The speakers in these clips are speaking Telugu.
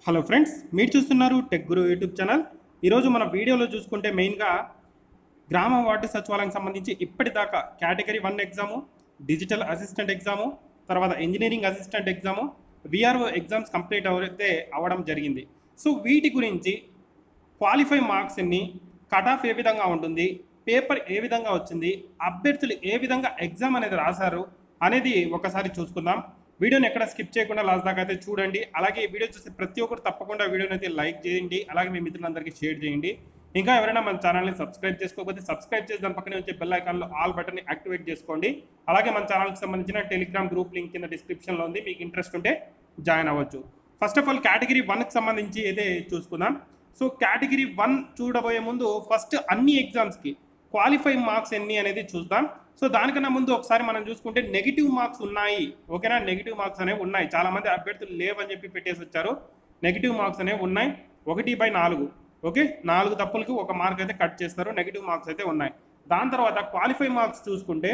హలో ఫ్రెండ్స్ మీరు చూస్తున్నారు టెక్ గురు యూట్యూబ్ ఛానల్ ఈరోజు మన వీడియోలో చూసుకుంటే మెయిన్గా గ్రామ వార్డు సచివాలయం సంబంధించి ఇప్పటిదాకా category one exam digital assistant exam తర్వాత engineering assistant exam VRO exams complete అయితే అవ్వడం జరిగింది సో వీటి గురించి క్వాలిఫై మార్క్స్ ఎన్ని కట్ ఆఫ్ ఏ విధంగా ఉంటుంది పేపర్ ఏ విధంగా వచ్చింది అభ్యర్థులు ఏ విధంగా ఎగ్జామ్ అనేది రాశారు అనేది ఒకసారి చూసుకుందాం వీడియోని ఎక్కడ స్కిప్ చేయకుండా లాస్ట్ దాకా అయితే చూడండి అలాగే ఈ వీడియో చూస్తే ప్రతి ఒక్కరు తప్పకుండా వీడియోని అయితే లైక్ చేయండి అలాగే మీ మిత్రులందరికీ షేర్ చేయండి ఇంకా ఎవరైనా మన ఛానల్ని సబ్స్క్రైబ్ చేసుకోకపోతే సబ్స్క్రైబ్ చేసి దాని పక్కనే వచ్చే బెల్ ఐకాన్లో ఆల్ బటన్ని యాక్టివేట్ చేసుకోండి అలాగే మన ఛానల్కి సంబంధించిన టెలిగ్రామ్ గ్రూప్ లింక్ కింద డిస్క్రిప్షన్లో ఉంది మీకు ఇంట్రెస్ట్ ఉంటే జాయిన్ అవ్వచ్చు ఫస్ట్ ఆఫ్ ఆల్ కేటగిరీ వన్కి సంబంధించి అయితే చూసుకుందాం సో కేటగిరీ వన్ చూడబోయే ముందు ఫస్ట్ అన్ని ఎగ్జామ్స్కి క్వాలిఫై మార్క్స్ ఎన్ని అనేది చూద్దాం సో దానికన్నా ముందు ఒకసారి మనం చూసుకుంటే నెగిటివ్ మార్క్స్ ఉన్నాయి ఓకేనా నెగిటివ్ మార్క్స్ అనేవి ఉన్నాయి చాలా మంది అభ్యర్థులు లేవని చెప్పి పెట్టేసి వచ్చారు నెగిటివ్ మార్క్స్ అనేవి ఉన్నాయి ఒకటి బై నాలుగు ఓకే నాలుగు తప్పులకి ఒక మార్క్ అయితే కట్ చేస్తారు నెగిటివ్ మార్క్స్ అయితే ఉన్నాయి దాని తర్వాత క్వాలిఫై మార్క్స్ చూసుకుంటే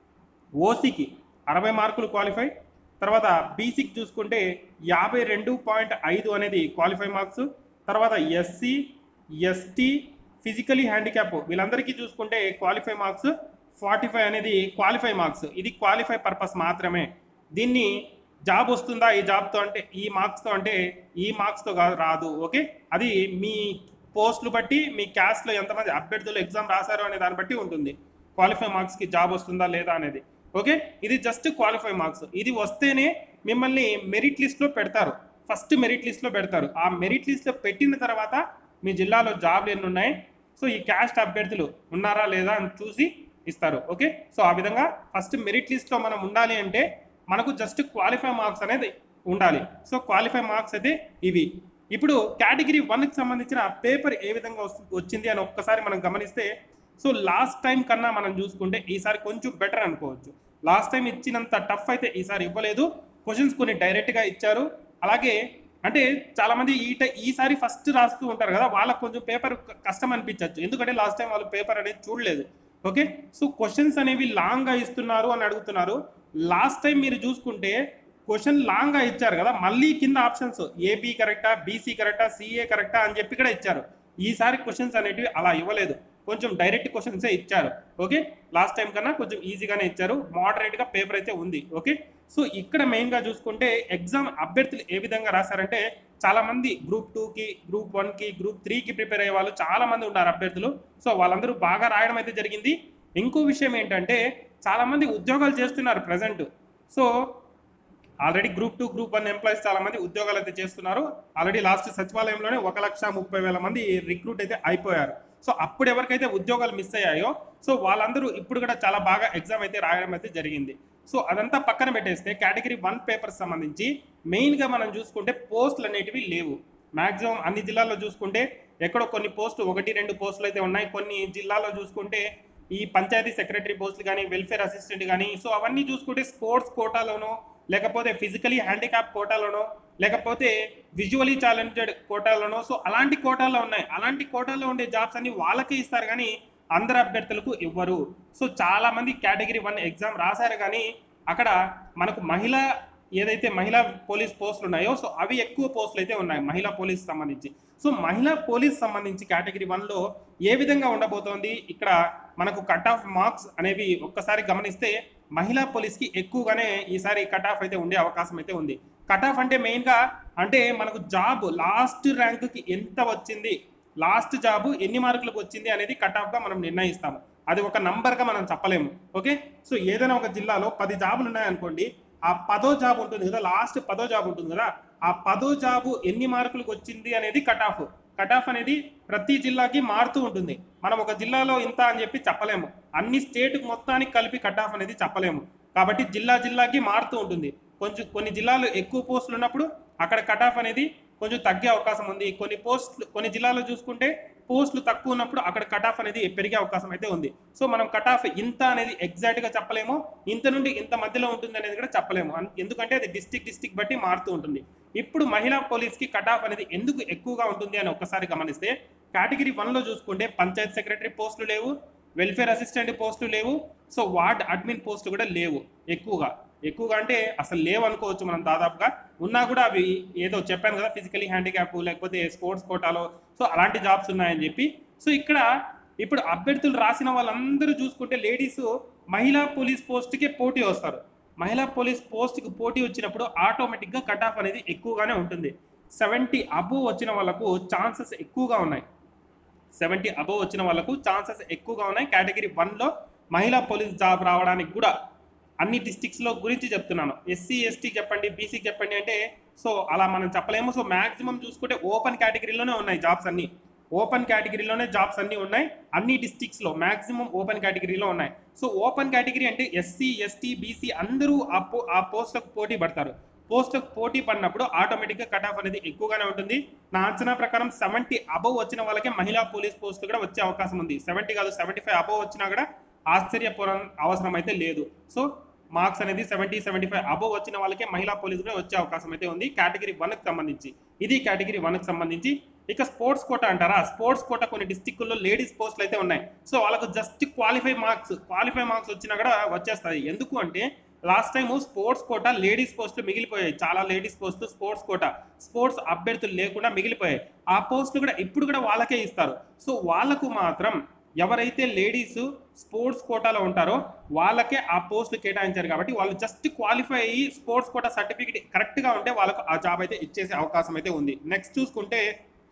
ఓసీకి అరవై మార్కులు క్వాలిఫై తర్వాత బీసీకి చూసుకుంటే యాభై రెండు పాయింట్ ఐదు అనేది క్వాలిఫై మార్క్స్ తర్వాత ఎస్సీ ఎస్టీ ఫిజికలీ హ్యాండిక్యాప్ వీళ్ళందరికీ చూసుకుంటే క్వాలిఫై మార్క్స్ ఫార్టీ ఫైవ్ అనేది క్వాలిఫై మార్క్స్ ఇది క్వాలిఫై పర్పస్ మాత్రమే దీన్ని జాబ్ వస్తుందా ఈ జాబ్తో అంటే ఈ మార్క్స్తో అంటే ఈ మార్క్స్తో కాదు రాదు ఓకే అది మీ పోస్టులు బట్టి మీ క్యాస్ట్లో ఎంతమంది అభ్యర్థులు ఎగ్జామ్ రాశారు అనే దాన్ని బట్టి ఉంటుంది క్వాలిఫై మార్క్స్కి జాబ్ వస్తుందా లేదా అనేది ఓకే ఇది జస్ట్ క్వాలిఫై మార్క్స్ ఇది వస్తేనే మిమ్మల్ని మెరిట్ లిస్ట్లో పెడతారు ఫస్ట్ మెరిట్ లిస్ట్లో పెడతారు ఆ మెరిట్ లిస్ట్లో పెట్టిన తర్వాత మీ జిల్లాలో జాబ్లు ఎన్ని ఉన్నాయి సో ఈ క్యాస్ట్ అభ్యర్థులు ఉన్నారా లేదా అని చూసి ఇస్తారు ఓకే సో ఆ విధంగా ఫస్ట్ మెరిట్ లిస్ట్లో మనం ఉండాలి అంటే మనకు జస్ట్ క్వాలిఫై మార్క్స్ అనేది ఉండాలి సో క్వాలిఫై మార్క్స్ అయితే ఇవి ఇప్పుడు కేటగిరీ వన్కి సంబంధించిన పేపర్ ఏ విధంగా వస్తు- వచ్చింది అని ఒక్కసారి మనం గమనిస్తే సో లాస్ట్ టైం కన్నా మనం చూసుకుంటే ఈసారి కొంచెం బెటర్ అనుకోవచ్చు లాస్ట్ టైం ఇచ్చినంత టఫ్ అయితే ఈసారి ఇవ్వలేదు క్వశ్చన్స్ కొన్ని డైరెక్ట్గా ఇచ్చారు అలాగే అంటే చాలా మంది ఈ టై ఈసారి ఫస్ట్ రాస్తూ ఉంటారు కదా వాళ్ళకి కొంచెం పేపర్ కష్టం అనిపించవచ్చు ఎందుకంటే లాస్ట్ టైం వాళ్ళు పేపర్ అనేది చూడలేదు ఓకే సో క్వశ్చన్స్ అనేవి లాంగ్గా ఇస్తున్నారు అని అడుగుతున్నారు లాస్ట్ టైం మీరు చూసుకుంటే క్వశ్చన్ లాంగ్గా ఇచ్చారు కదా మళ్ళీ కింద ఆప్షన్స్ ఏబీ కరెక్టా బీసీ కరెక్టా సిఏ కరెక్టా అని చెప్పి కూడా ఇచ్చారు ఈసారి క్వశ్చన్స్ అనేటివి అలా ఇవ్వలేదు కొంచెం డైరెక్ట్ క్వశ్చన్సే ఇచ్చారు ఓకే లాస్ట్ టైం కన్నా కొంచెం ఈజీగానే ఇచ్చారు మోడరేట్గా పేపర్ అయితే ఉంది ఓకే సో ఇక్కడ మెయిన్గా చూసుకుంటే ఎగ్జామ్ అభ్యర్థులు ఏ విధంగా రాశారంటే చాలా మంది గ్రూప్ టూకి గ్రూప్ వన్కి గ్రూప్ త్రీకి ప్రిపేర్ అయ్యే వాళ్ళు చాలా మంది ఉన్నారు అభ్యర్థులు సో వాళ్ళందరూ బాగా రాయడం అయితే జరిగింది ఇంకో విషయం ఏంటంటే చాలా మంది ఉద్యోగాలు చేస్తున్నారు present so already group two group one employees చాలా మంది ఉద్యోగాలు అయితే చేస్తున్నారు ఆల్రెడీ లాస్ట్ సచివాలయంలోనే ఒక లక్ష ముప్పై వేల మంది రిక్రూట్ అయితే అయిపోయారు సో అప్పుడు ఎవరికైతే ఉద్యోగాలు మిస్ అయ్యాయో సో వాళ్ళందరూ ఇప్పుడు కూడా చాలా బాగా ఎగ్జామ్ అయితే రాయడం అయితే జరిగింది సో అదంతా పక్కన పెట్టేస్తే కేటగిరీ వన్ పేపర్స్ సంబంధించి మెయిన్గా మనం చూసుకుంటే పోస్టులు అనేటివి లేవు మాక్సిమం అన్ని జిల్లాల్లో చూసుకుంటే ఎక్కడో కొన్ని పోస్టు ఒకటి రెండు పోస్టులు అయితే ఉన్నాయి కొన్ని జిల్లాల్లో చూసుకుంటే ఈ పంచాయతీ సెక్రటరీ పోస్టులు కానీ వెల్ఫేర్ అసిస్టెంట్ కానీ సో అవన్నీ చూసుకుంటే స్పోర్ట్స్ కోటాలోనో లేకపోతే ఫిజికలీ హ్యాండిక్యాప్ కోటాలోనో లేకపోతే విజువలీ టాలెంటెడ్ కోటాలోనో సో అలాంటి కోటాల్లో ఉన్నాయి అలాంటి కోటాల్లో ఉండే జాబ్స్ అన్ని వాళ్ళకే ఇస్తారు కానీ అందరు అభ్యర్థులకు ఇవ్వరు సో చాలా మంది కేటగిరీ వన్ ఎగ్జామ్ రాశారు కానీ అక్కడ మనకు మహిళ ఏదైతే మహిళా పోలీస్ పోస్టులు ఉన్నాయో సో అవి ఎక్కువ పోస్టులు అయితే ఉన్నాయి మహిళా పోలీస్ సంబంధించి సో మహిళా పోలీస్ సంబంధించి కేటగిరీ వన్లో ఏ విధంగా ఉండబోతోంది ఇక్కడ మనకు కట్ ఆఫ్ మార్క్స్ అనేవి ఒక్కసారి గమనిస్తే మహిళా పోలీస్కి ఎక్కువగానే ఈసారి కట్ ఆఫ్ అయితే ఉండే అవకాశం అయితే ఉంది కట్ ఆఫ్ అంటే మెయిన్గా అంటే మనకు జాబ్ లాస్ట్ ర్యాంక్కి ఎంత వచ్చింది లాస్ట్ జాబ్ ఎన్ని మార్కులకు వచ్చింది అనేది కట్ ఆఫ్గా మనం నిర్ణయిస్తాము అది ఒక నంబర్గా మనం చెప్పలేము ఓకే సో ఏదైనా ఒక జిల్లాలో పది జాబులు ఉన్నాయనుకోండి ఆ పదో జాబ్ ఉంటుంది కదా లాస్ట్ పదో జాబ్ ఉంటుంది కదా ఆ పదో జాబు ఎన్ని మార్కులకు వచ్చింది అనేది కట్ ఆఫ్ కట్ ఆఫ్ అనేది ప్రతి జిల్లాకి మారుతూ ఉంటుంది మనం ఒక జిల్లాలో ఇంత అని చెప్పి చెప్పలేము అన్ని స్టేట్ మొత్తానికి కలిపి కట్ ఆఫ్ అనేది చెప్పలేము కాబట్టి జిల్లా జిల్లాకి మారుతూ ఉంటుంది కొంచెం కొన్ని జిల్లాలు ఎక్కువ పోస్టులు ఉన్నప్పుడు అక్కడ కట్ ఆఫ్ అనేది కొంచెం తగ్గే అవకాశం ఉంది కొన్ని పోస్టులు కొన్ని జిల్లాల్లో చూసుకుంటే పోస్టులు తక్కువ ఉన్నప్పుడు అక్కడ కట్ ఆఫ్ అనేది పెరిగే అవకాశం అయితే ఉంది సో మనం కట్ ఆఫ్ ఇంత అనేది ఎగ్జాక్ట్ గా చెప్పలేము ఇంత నుండి ఇంత మధ్యలో ఉంటుంది అనేది కూడా చెప్పలేము అన్- ఎందుకంటే అది డిస్టిక్ డిస్టిక్ బట్టి మారుతూ ఉంటుంది ఇప్పుడు మహిళా పోలీస్కి కట్ ఆఫ్ అనేది ఎందుకు ఎక్కువగా ఉంటుంది అని ఒక్కసారి గమనిస్తే కేటగిరీ వన్లో చూసుకుంటే పంచాయత్ సెక్రటరీ పోస్టులు లేవు వెల్ఫేర్ అసిస్టెంట్ పోస్టులు లేవు సో వార్డ్ అడ్మిన్ పోస్టులు కూడా లేవు ఎక్కువగా ఎక్కువగా అంటే అసలు లేవు అనుకోవచ్చు మనం దాదాపుగా ఉన్నా కూడా అవి ఏదో చెప్పాను కదా ఫిజికలీ హ్యాండిక్యాప్ లేకపోతే స్పోర్ట్స్ కోటాలో సో అలాంటి జాబ్స్ ఉన్నాయని చెప్పి సో ఇక్కడ ఇప్పుడు అభ్యర్థులు రాసిన వాళ్ళందరూ చూసుకుంటే లేడీస్ మహిళా పోలీస్ పోస్ట్కే పోటీ వస్తారు మహిళా పోలీస్ పోస్ట్కి పోటీ వచ్చినప్పుడు ఆటోమేటిక్గా కట్ ఆఫ్ అనేది ఎక్కువగానే ఉంటుంది సెవెంటీ అబోవ్ వచ్చిన వాళ్ళకు ఛాన్సెస్ ఎక్కువగా ఉన్నాయి సెవెంటీ అబోవ్ వచ్చిన వాళ్ళకు ఛాన్సెస్ ఎక్కువగా ఉన్నాయి కేటగిరీ వన్లో మహిళా పోలీస్ జాబ్ రావడానికి కూడా అన్ని డిస్టిక్స్లో గురించి చెప్తున్నాను ఎస్సీ ఎస్టీ చెప్పండి బీసీ చెప్పండి అంటే సో అలా మనం చెప్పలేము సో మ్యాక్సిమం చూసుకుంటే ఓపెన్ కేటగిరీలోనే ఉన్నాయి జాబ్స్ అన్ని ఓపెన్ కేటగిరీలోనే జాబ్స్ అన్ని ఉన్నాయి అన్ని డిస్టిక్స్లో మ్యాక్సిమం ఓపెన్ కేటగిరీలో ఉన్నాయి సో ఓపెన్ కేటగిరీ అంటే ఎస్సీ ఎస్టీ బీసీ అందరూ ఆ పో ఆ పోస్టులకు పోటీ పడతారు పోస్టులకు పోటీ పడినప్పుడు ఆటోమేటిక్గా కట్ ఆఫ్ అనేది ఎక్కువగానే ఉంటుంది నా అంచనా ప్రకారం సెవెంటీ అబవ్ వచ్చిన వాళ్ళకే మహిళా పోలీస్ పోస్ట్ కూడా వచ్చే అవకాశం ఉంది సెవెంటీ కాదు సెవెంటీ ఫైవ్ అబవ్ వచ్చినా కూడా ఆశ్చర్యపోర అవసరం అయితే లేదు సో మార్క్స్ అనేది సెవెంటీ సెవెంటీ ఫైవ్ అబవ్ వచ్చిన వాళ్ళకే మహిళా పోలీస్ కూడా వచ్చే అవకాశం అయితే ఉంది కేటగిరీ వన్కి సంబంధించి ఇది కేటగిరీ వన్కి సంబంధించి ఇక స్పోర్ట్స్ కోట అంటారా స్పోర్ట్స్ కోట కొన్ని డిస్టిక్ల్లో లేడీస్ పోస్టులు అయితే ఉన్నాయి సో వాళ్ళకు just qualify marks qualify marks వచ్చినా కూడా వచ్చేస్తాయి ఎందుకు అంటే last time sports quota ladies పోస్టులు మిగిలిపోయాయి చాలా లేడీస్ పోస్టులు స్పోర్ట్స్ కోట స్పోర్ట్స్ అభ్యర్థులు లేకుండా మిగిలిపోయాయి ఆ పోస్టులు కూడా ఇప్పుడు కూడా వాళ్ళకే ఇస్తారు సో వాళ్ళకు మాత్రం ఎవరైతే లేడీస్ స్పోర్ట్స్ కోటాలో ఉంటారో వాళ్ళకే ఆ పోస్టులు కేటాయించారు కాబట్టి వాళ్ళు జస్ట్ క్వాలిఫై అయ్యి స్పోర్ట్స్ కోటా సర్టిఫికేట్ కరెక్ట్గా ఉంటే వాళ్ళకు ఆ జాబ్ అయితే ఇచ్చేసే అవకాశం అయితే ఉంది నెక్స్ట్ చూసుకుంటే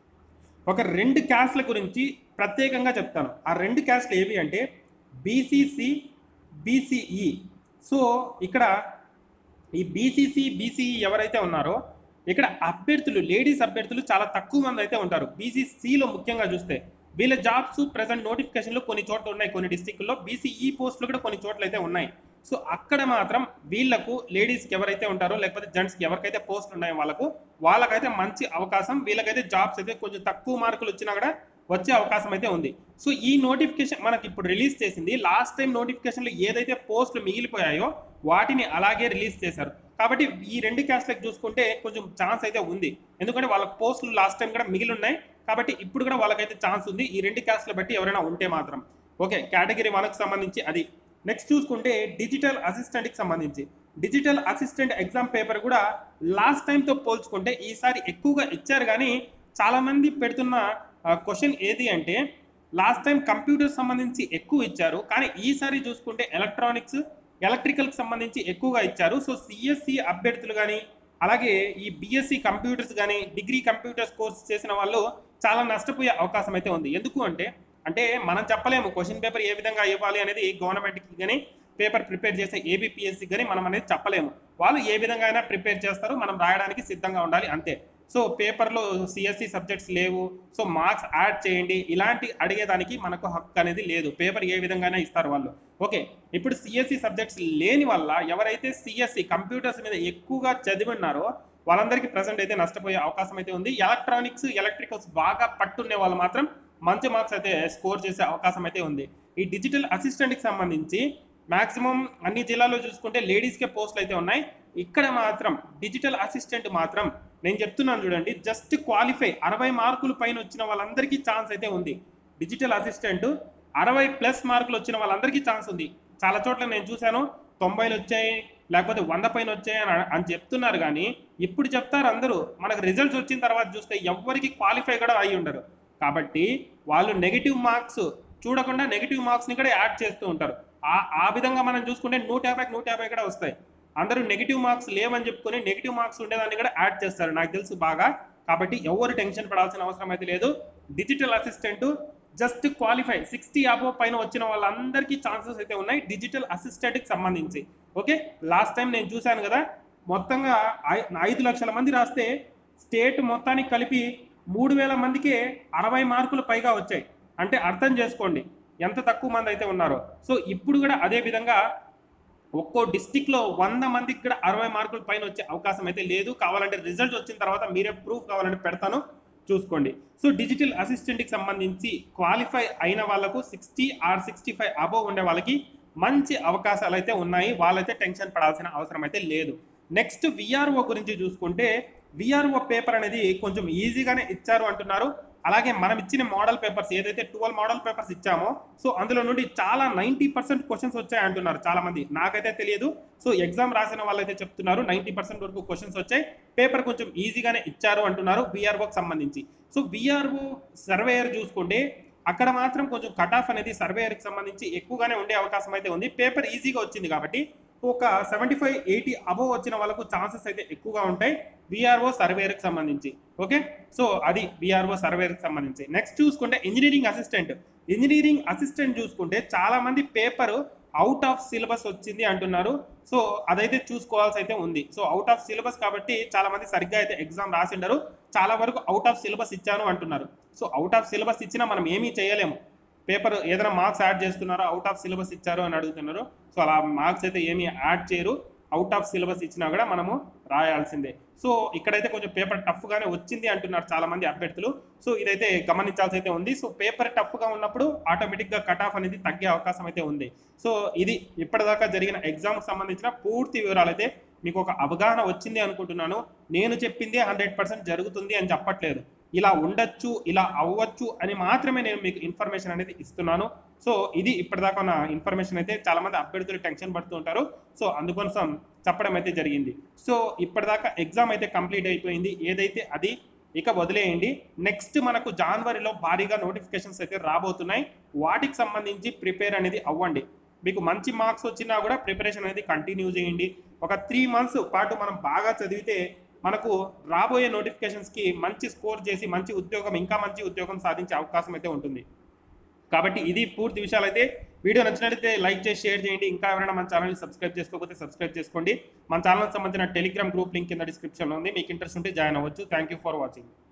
ఒక రెండు క్యాస్ట్ల గురించి ప్రత్యేకంగా చెప్తాను ఆ రెండు క్యాస్ట్లు ఏవి అంటే బీసీసీ బీసీఈ సో ఇక్కడ ఈ బీసీసీ బీసీఈ ఎవరైతే ఉన్నారో ఇక్కడ అభ్యర్థులు లేడీస్ అభ్యర్థులు చాలా తక్కువ మంది అయితే ఉంటారు బీసీసీలో ముఖ్యంగా చూస్తే వీళ్ళ జాబ్స్ ప్రజెంట్ నోటిఫికేషన్లో కొన్ని చోట్ల ఉన్నాయి కొన్ని డిస్టిక్ల్లో బీసీఈ పోస్టులు కూడా కొన్ని చోట్ల అయితే ఉన్నాయి సో అక్కడ మాత్రం వీళ్ళకు లేడీస్కి ఎవరైతే ఉంటారో లేకపోతే జెంట్స్కి ఎవరికైతే పోస్టులు ఉన్నాయో వాళ్ళకు వాళ్ళకైతే మంచి అవకాశం వీళ్ళకైతే జాబ్స్ అయితే కొంచెం తక్కువ మార్కులు వచ్చినా కూడా వచ్చే అవకాశం అయితే ఉంది సో ఈ నోటిఫికేషన్ మనకి ఇప్పుడు రిలీజ్ చేసింది లాస్ట్ టైం నోటిఫికేషన్లో ఏదైతే పోస్టులు మిగిలిపోయాయో వాటిని అలాగే రిలీజ్ చేశారు కాబట్టి ఈ రెండు క్యాస్ట్లకు చూసుకుంటే కొంచెం ఛాన్స్ అయితే ఉంది ఎందుకంటే వాళ్ళ పోస్టులు లాస్ట్ టైం కూడా మిగిలి ఉన్నాయి కాబట్టి ఇప్పుడు కూడా వాళ్ళకైతే ఛాన్స్ ఉంది ఈ రెండు క్యాస్ట్ల బట్టి ఎవరైనా ఉంటే మాత్రం ఓకే కేటగిరీ వన్కి సంబంధించి అది నెక్స్ట్ చూసుకుంటే డిజిటల్ అసిస్టెంట్కి సంబంధించి డిజిటల్ అసిస్టెంట్ ఎగ్జామ్ పేపర్ కూడా లాస్ట్ టైంతో పోల్చుకుంటే ఈసారి ఎక్కువగా ఇచ్చారు కానీ చాలామంది పెడుతున్న క్వశ్చన్ ఏది అంటే లాస్ట్ టైం కంప్యూటర్ సంబంధించి ఎక్కువ ఇచ్చారు కానీ ఈసారి చూసుకుంటే ఎలక్ట్రానిక్స్ ఎలక్ట్రికల్కి సంబంధించి ఎక్కువగా ఇచ్చారు సో సిఎస్సి అభ్యర్థులు కానీ అలాగే ఈ బిఎస్సి కంప్యూటర్స్ కానీ డిగ్రీ కంప్యూటర్స్ కోర్స్ చేసిన వాళ్ళు చాలా నష్టపోయే అవకాశం అయితే ఉంది ఎందుకు అంటే అంటే మనం చెప్పలేము క్వశ్చన్ పేపర్ ఏ విధంగా ఇవ్వాలి అనేది గవర్నమెంట్కి కానీ పేపర్ ప్రిపేర్ చేసే ఏబిపిఎస్సి కానీ మనం అనేది చెప్పలేము వాళ్ళు ఏ విధంగా అయినా ప్రిపేర్ చేస్తారు మనం రాయడానికి సిద్ధంగా ఉండాలి అంతే సో పేపర్లో సిఎస్సి సబ్జెక్ట్స్ లేవు సో మార్క్స్ యాడ్ చేయండి ఇలాంటి అడిగేదానికి మనకు హక్కు అనేది లేదు పేపర్ ఏ విధంగానే ఇస్తారు వాళ్ళు ఓకే ఇప్పుడు సిఎస్సి సబ్జెక్ట్స్ లేని వల్ల ఎవరైతే సిఎస్సి కంప్యూటర్స్ మీద ఎక్కువగా చదివి ఉన్నారో వాళ్ళందరికీ ప్రజెంట్ అయితే నష్టపోయే అవకాశం అయితే ఉంది ఎలక్ట్రానిక్స్ ఎలక్ట్రికల్స్ బాగా పట్టున్నే వాళ్ళు మాత్రం మంచి మార్క్స్ అయితే స్కోర్ చేసే అవకాశం అయితే ఉంది ఈ డిజిటల్ అసిస్టెంట్కి సంబంధించి మాక్సిమం అన్ని జిల్లాల్లో చూసుకుంటే లేడీస్కే పోస్టులు అయితే ఉన్నాయి ఇక్కడ మాత్రం డిజిటల్ అసిస్టెంట్ మాత్రం నేను చెప్తున్నాను చూడండి జస్ట్ క్వాలిఫై అరవై మార్కులు పైన వచ్చిన వాళ్ళందరికీ ఛాన్స్ అయితే ఉంది డిజిటల్ అసిస్టెంట్ అరవై ప్లస్ మార్కులు వచ్చిన వాళ్ళందరికీ ఛాన్స్ ఉంది చాలా చోట్ల నేను చూశాను తొంభైలు వచ్చాయి లేకపోతే వంద పైన వచ్చాయి అని అని చెప్తున్నారు కానీ ఇప్పుడు చెప్తారు అందరూ మనకు రిజల్ట్స్ వచ్చిన తర్వాత చూస్తే ఎవ్వరికి క్వాలిఫై కూడా అయి ఉండరు కాబట్టి వాళ్ళు నెగిటివ్ మార్క్స్ చూడకుండా నెగిటివ్ మార్క్స్ని కూడా యాడ్ చేస్తూ ఉంటారు ఆ ఆ విధంగా మనం చూసుకుంటే నూట యాభైకి నూట యాభై కూడా వస్తాయి అందరూ నెగిటివ్ మార్క్స్ లేవని చెప్పుకొని నెగిటివ్ మార్క్స్ ఉండేదాన్ని కూడా యాడ్ చేస్తారు నాకు తెలుసు బాగా కాబట్టి ఎవరు టెన్షన్ పడాల్సిన అవసరం అయితే లేదు digital assistant just qualify sixty above పైన వచ్చిన వాళ్ళందరికీ ఛాన్సెస్ అయితే ఉన్నాయి డిజిటల్ అసిస్టెంట్కి సంబంధించి ఓకే లాస్ట్ టైం నేను చూశాను కదా మొత్తంగా ఐ- ఐదు లక్షల మంది రాస్తే స్టేట్ మొత్తానికి కలిపి మూడు వేల మందికే అరవై మార్కులు పైగా వచ్చాయి అంటే అర్థం చేసుకోండి ఎంత తక్కువ మంది అయితే ఉన్నారో సో ఇప్పుడు కూడా అదే విధంగా ఒక్కో డిస్టిక్లో వంద మందికి కూడా అరవై మార్కుల పైన వచ్చే అవకాశం అయితే లేదు కావాలంటే రిజల్ట్ వచ్చిన తర్వాత మీరే ప్రూఫ్ కావాలంటే పెడతాను చూసుకోండి సో డిజిటల్ అసిస్టెంట్కి సంబంధించి క్వాలిఫై అయిన వాళ్ళకు sixty or sixty five above ఉండే వాళ్ళకి మంచి అవకాశాలు అయితే ఉన్నాయి వాళ్ళైతే టెన్షన్ పడాల్సిన అవసరం అయితే లేదు నెక్స్ట్ విఆర్ఓ గురించి చూసుకుంటే విఆర్ఓ పేపర్ అనేది కొంచెం ఈజీగానే ఇచ్చారు అంటున్నారు అలాగే మనం ఇచ్చిన మోడల్ పేపర్స్ ఏదైతే ట్వెల్వ్ మోడల్ పేపర్స్ ఇచ్చామో సో అందులో నుండి చాలా నైంటీ పర్సెంట్ క్వశ్చన్స్ వచ్చాయి అంటున్నారు చాలా మంది నాకైతే తెలియదు సో ఎగ్జామ్ రాసిన వాళ్ళైతే చెప్తున్నారు నైంటీ పర్సెంట్ వరకు క్వశ్చన్స్ వచ్చాయి పేపర్ కొంచెం ఈజీగానే ఇచ్చారు అంటున్నారు విఆర్ఓకి సంబంధించి సో విఆర్ఓ సర్వేయర్ చూసుకుంటే అక్కడ మాత్రం కొంచెం కట్ ఆఫ్ అనేది సర్వేయర్కి సంబంధించి ఎక్కువగానే ఉండే అవకాశం అయితే ఉంది పేపర్ ఈజీగా వచ్చింది కాబట్టి ఒక సెవెంటీ ఫైవ్ ఎయిటీ అబోవ్ వచ్చిన వాళ్ళకు ఛాన్సెస్ అయితే ఎక్కువగా ఉంటాయి విఆర్ఓ సర్వేయర్కి సంబంధించి ఓకే సో అది విఆర్ఓ సర్వేయర్కి సంబంధించి నెక్స్ట్ చూసుకుంటే ఇంజనీరింగ్ అసిస్టెంట్ ఇంజనీరింగ్ అసిస్టెంట్ చూసుకుంటే చాలా మంది పేపర్ అవుట్ ఆఫ్ సిలబస్ వచ్చింది అంటున్నారు సో అదైతే చూసుకోవాల్సి అయితే ఉంది సో అవుట్ ఆఫ్ సిలబస్ కాబట్టి చాలా మంది సరిగ్గా అయితే ఎగ్జామ్ రాసిండరు చాలా వరకు అవుట్ ఆఫ్ సిలబస్ ఇచ్చాను అంటున్నారు సో అవుట్ ఆఫ్ సిలబస్ ఇచ్చినా మనం ఏమీ చేయలేము పేపర్ ఏదైనా మార్క్స్ యాడ్ చేస్తున్నారో అవుట్ ఆఫ్ సిలబస్ ఇచ్చారు అని అడుగుతున్నారు సో అలా మార్క్స్ అయితే ఏమీ యాడ్ చేయరు అవుట్ ఆఫ్ సిలబస్ ఇచ్చినా కూడా మనము రాయాల్సిందే సో ఇక్కడైతే కొంచెం పేపర్ టఫ్గానే వచ్చింది అంటున్నారు చాలా మంది అభ్యర్థులు సో ఇదైతే గమనించాల్సి అయితే ఉంది సో పేపర్ టఫ్గా ఉన్నప్పుడు ఆటోమేటిక్గా కట్ ఆఫ్ అనేది తగ్గే అవకాశం అయితే ఉంది సో ఇది ఇప్పటిదాకా జరిగిన ఎగ్జామ్కి సంబంధించిన పూర్తి వివరాలు అయితే మీకు ఒక అవగాహన వచ్చింది అనుకుంటున్నాను నేను చెప్పిందే హండ్రెడ్ పర్సెంట్ జరుగుతుంది అని చెప్పట్లేదు ఇలా ఉండొచ్చు ఇలా అవ్వచ్చు అని మాత్రమే నేను మీకు ఇన్ఫర్మేషన్ అనేది ఇస్తున్నాను సో ఇది ఇప్పటిదాకా ఉన్న ఇన్ఫర్మేషన్ అయితే చాలా మంది అభ్యర్థులు టెన్షన్ పడుతూ ఉంటారు సో అందుకోసం చెప్పడం అయితే జరిగింది సో ఇప్పటిదాకా ఎగ్జామ్ అయితే కంప్లీట్ అయిపోయింది ఏదైతే అది ఇక వదిలేయండి నెక్స్ట్ మనకు జనవరిలో భారీగా నోటిఫికేషన్స్ అయితే రాబోతున్నాయి వాటికి సంబంధించి ప్రిపేర్ అనేది అవ్వండి మీకు మంచి మార్క్స్ వచ్చినా కూడా ప్రిపరేషన్ అనేది కంటిన్యూ చేయండి ఒక త్రీ మంత్స్ పాటు మనం బాగా చదివితే మనకు రాబోయే నోటిఫికేషన్స్కి మంచి స్కోర్ చేసి మంచి ఉద్యోగం ఇంకా మంచి ఉద్యోగం సాధించే అవకాశం అయితే ఉంటుంది కాబట్టి ఇది పూర్తి విషయాలు అయితే వీడియో నచ్చినట్లయితే లైక్ చేసి షేర్ చేయండి ఇంకా ఎవరైనా మన ఛానల్ని సబ్స్క్రైబ్ చేసుకోకపోతే సబ్స్క్రైబ్ చేసుకోండి మన ఛానల్కి సంబంధించిన టెలిగ్రామ్ గ్రూప్ లింక్ కింద డిస్క్రిప్షన్లో ఉంది మీకు ఇంట్రెస్ట్ ఉంటే జాయిన్ అవ్వచ్చు థ్యాంక్ యూ ఫర్ వాచింగ్